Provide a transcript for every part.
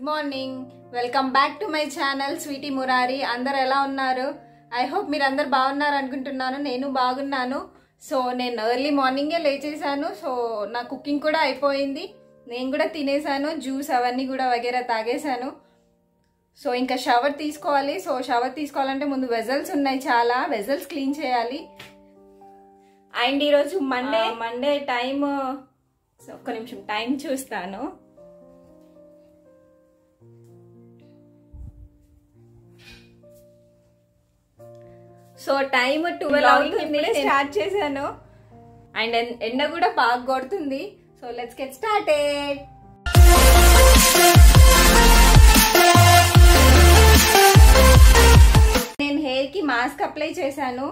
good morning welcome back to my channel sweety Murari అందరు ఎలా ఉన్నారు ఐ హోప్ మీరు అందరు బాగున్నారు అనుకుంటున్నాను నేను బాగున్నాను సో నేను ఎర్లీ మార్నింగే లేచేసాను సో నా కుకింగ్ కూడా అయిపోయింది నేను కూడా తినేసాను జ్యూస్ అవన్నీ కూడా వగేరా తాగేశాను సో ఇంకా షవర్ తీసుకోవాలి సో షవర్ తీసుకోవాలంటే ముందు వెజల్స్ ఉన్నాయి చాలా వెజల్స్ క్లీన్ చేయాలి అండ్ ఈరోజు మండే మండే టైమ్ ఒక్క నిమిషం టైం చూస్తాను సో టైం ట్వెల్వ్ అవుతుంది స్టార్ట్ చేశాను అండ్ ఎండ కూడా బాగా కొడుతుంది సో లెట్స్ గెట్ స్టార్టెడ్ నేను హెయిర్ కి మాస్క్ అప్లై చేశాను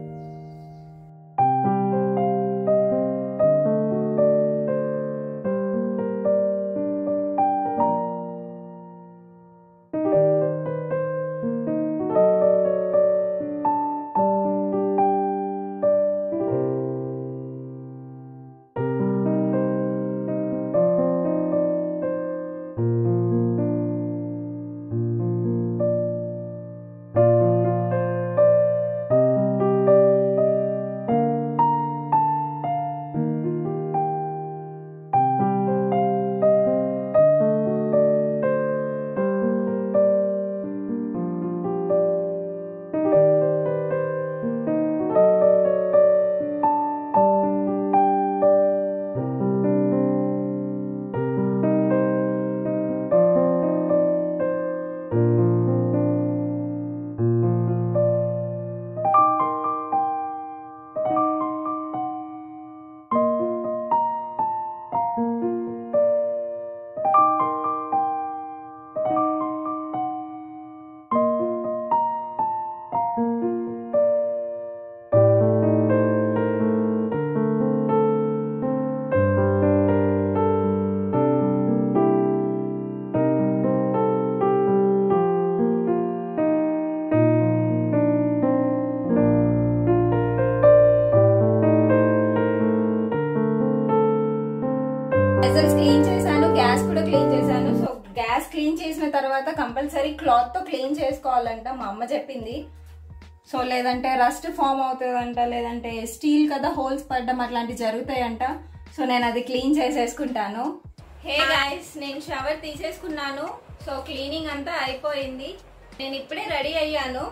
వెజల్స్ క్లీన్ చేశాను గ్యాస్ కూడా క్లీన్ చేశాను సో గ్యాస్ క్లీన్ చేసిన తర్వాత కంపల్సరీ క్లాత్ తో క్లీన్ చేసుకోవాలంట మా అమ్మ చెప్పింది సో లేదంటే రస్ట్ ఫామ్ అవుతుందంట లేదంటే స్టీల్ కదా హోల్స్ పడడం అట్లాంటివి జరుగుతాయంట సో నేను అది క్లీన్ చేసేసుకుంటాను హే గాయస్ నేను షవర్ తీసేసుకున్నాను సో క్లీనింగ్ అంతా అయిపోయింది నేను ఇప్పుడే రెడీ అయ్యాను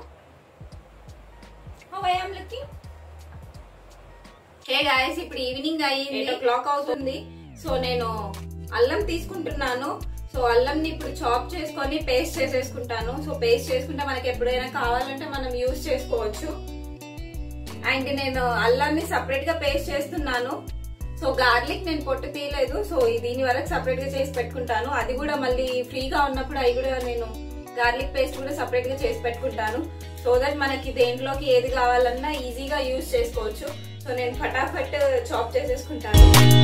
how I am looking hey guys ఇప్పుడు ఈవినింగ్ అయ్యింది ఎయిట్ ఓ క్లాక్ అవుతుంది సో నేను అల్లం తీసుకుంటున్నాను సో అల్లంని ఇప్పుడు చాప్ చేసుకొని పేస్ట్ చేసేసుకుంటాను సో పేస్ట్ చేసుకుంటే మనకి ఎప్పుడైనా కావాలంటే మనం యూజ్ చేసుకోవచ్చు అండ్ నేను అల్లాన్ని సపరేట్ గా పేస్ట్ చేస్తున్నాను సో గార్లిక్ నేను పొట్టు తీయలేదు సో దీని వరకు సపరేట్ గా చేసి పెట్టుకుంటాను అది కూడా మళ్ళీ ఫ్రీగా ఉన్నప్పుడు అవి కూడా నేను గార్లిక్ పేస్ట్ కూడా సపరేట్ గా చేసి పెట్టుకుంటాను సో దట్ మనకి దేంట్లోకి ఏది కావాలన్నా ఈజీగా యూజ్ చేసుకోవచ్చు సో నేను ఫటాఫట్ చాప్ చేసేసుకుంటాను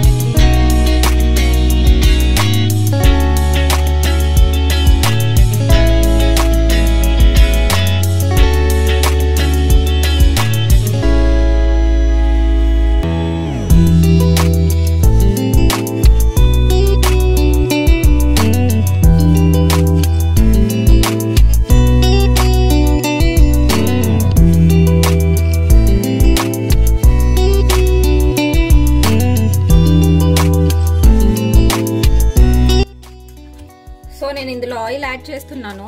సో నేను ఇందులో ఆయిల్ యాడ్ చేస్తున్నాను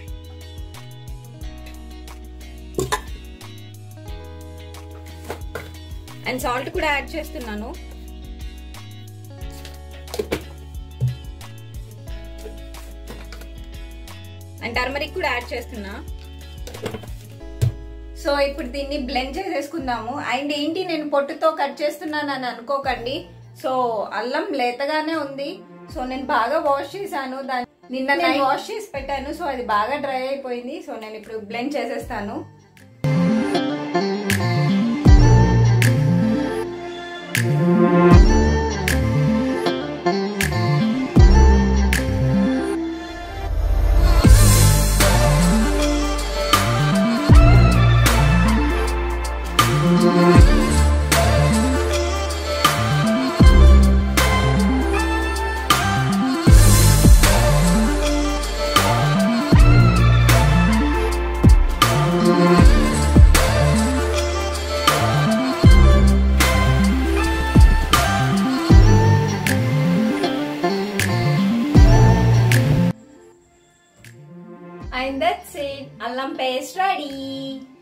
అండ్ సాల్ట్ కూడా యాడ్ చేస్తున్నాను అండ్ టర్మరిక్ కూడా యాడ్ చేస్తున్నా సో ఇప్పుడు దీన్ని బ్లెండ్ చేసేసుకుందాము అండ్ ఏంటి నేను పొట్టుతో కట్ చేస్తున్నాను అని అనుకోకండి సో అల్లం లేతగానే ఉంది సో నేను బాగా వాష్ చేశాను దాన్ని నిన్న నేను వాష్ చేసి పెట్టాను సో అది బాగా డ్రై అయిపోయింది సో నేను ఇప్పుడు బ్లెండ్ చేసేస్తాను అల్లం పేస్ట్ రెడీ